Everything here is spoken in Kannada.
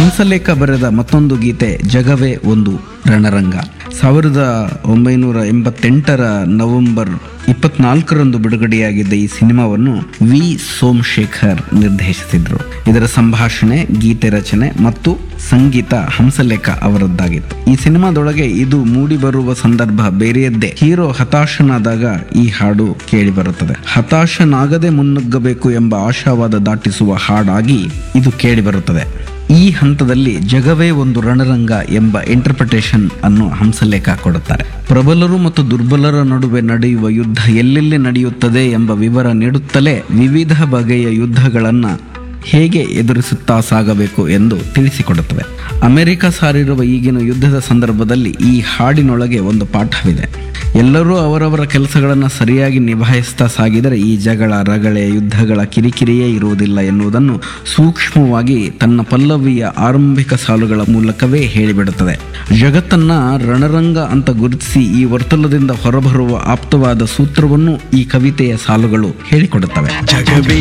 ಹಂಸಲೇಖ ಬರೆದ ಮತ್ತೊಂದು ಗೀತೆ ಜಗವೇ ಒಂದು ರಣರಂಗ ಸಾವಿರದ ಒಂಬೈನೂರ ಎಂಬತ್ತೆಂಟರ ನವೆಂಬರ್ ಇಪ್ಪತ್ನಾಲ್ಕರಂದು ಬಿಡುಗಡೆಯಾಗಿದ್ದ ಈ ಸಿನಿಮಾವನ್ನು ವಿ ಸೋಮಶೇಖರ್ ನಿರ್ದೇಶಿಸಿದ್ರು ಇದರ ಸಂಭಾಷಣೆ ಗೀತೆ ರಚನೆ ಮತ್ತು ಸಂಗೀತ ಹಂಸಲೇಖ ಅವರದ್ದಾಗಿತ್ತು ಈ ಸಿನಿಮಾದೊಳಗೆ ಇದು ಮೂಡಿಬರುವ ಸಂದರ್ಭ ಬೇರೆಯದ್ದೇ ಹೀರೋ ಹತಾಶನಾದಾಗ ಈ ಹಾಡು ಕೇಳಿ ಬರುತ್ತದೆ ಹತಾಶನಾಗದೆ ಮುನ್ನುಗ್ಗಬೇಕು ಎಂಬ ಆಶಾವಾದ ದಾಟಿಸುವ ಹಾಡಾಗಿ ಇದು ಕೇಳಿ ಬರುತ್ತದೆ ಈ ಹಂತದಲ್ಲಿ ಜಗವೇ ಒಂದು ರಣರಂಗ ಎಂಬ ಇಂಟರ್ಪ್ರಿಟೇಷನ್ ಅನ್ನು ಹಂಸಲೇಖ ಕೊಡುತ್ತಾರೆ ಪ್ರಬಲರು ಮತ್ತು ದುರ್ಬಲರ ನಡುವೆ ನಡೆಯುವ ಯುದ್ಧ ಎಲ್ಲೆಲ್ಲಿ ನಡೆಯುತ್ತದೆ ಎಂಬ ವಿವರ ನೀಡುತ್ತಲೇ ವಿವಿಧ ಬಗೆಯ ಯುದ್ಧಗಳನ್ನ ಹೇಗೆ ಎದುರಿಸುತ್ತಾ ಸಾಗಬೇಕು ಎಂದು ತಿಳಿಸಿಕೊಡುತ್ತವೆ ಅಮೆರಿಕ ಸಾರಿರುವ ಈಗಿನ ಯುದ್ಧದ ಸಂದರ್ಭದಲ್ಲಿ ಈ ಹಾಡಿನೊಳಗೆ ಒಂದು ಪಾಠವಿದೆ ಎಲ್ಲರೂ ಅವರವರ ಕೆಲಸಗಳನ್ನು ಸರಿಯಾಗಿ ನಿಭಾಯಿಸ್ತಾ ಸಾಗಿದರೆ ಈ ಜಗಳ ರಗಳೆ ಯುದ್ಧಗಳ ಕಿರಿಕಿರಿಯೇ ಇರುವುದಿಲ್ಲ ಎನ್ನುವುದನ್ನು ಸೂಕ್ಷ್ಮವಾಗಿ ತನ್ನ ಪಲ್ಲವಿಯ ಆರಂಭಿಕ ಸಾಲುಗಳ ಮೂಲಕವೇ ಹೇಳಿಬಿಡುತ್ತದೆ ಜಗತ್ತನ್ನ ರಣರಂಗ ಅಂತ ಗುರುತಿಸಿ ಈ ವರ್ತುಲದಿಂದ ಹೊರಬರುವ ಆಪ್ತವಾದ ಸೂತ್ರವನ್ನು ಈ ಕವಿತೆಯ ಸಾಲುಗಳು ಹೇಳಿಕೊಡುತ್ತವೆ ಜಗವೇ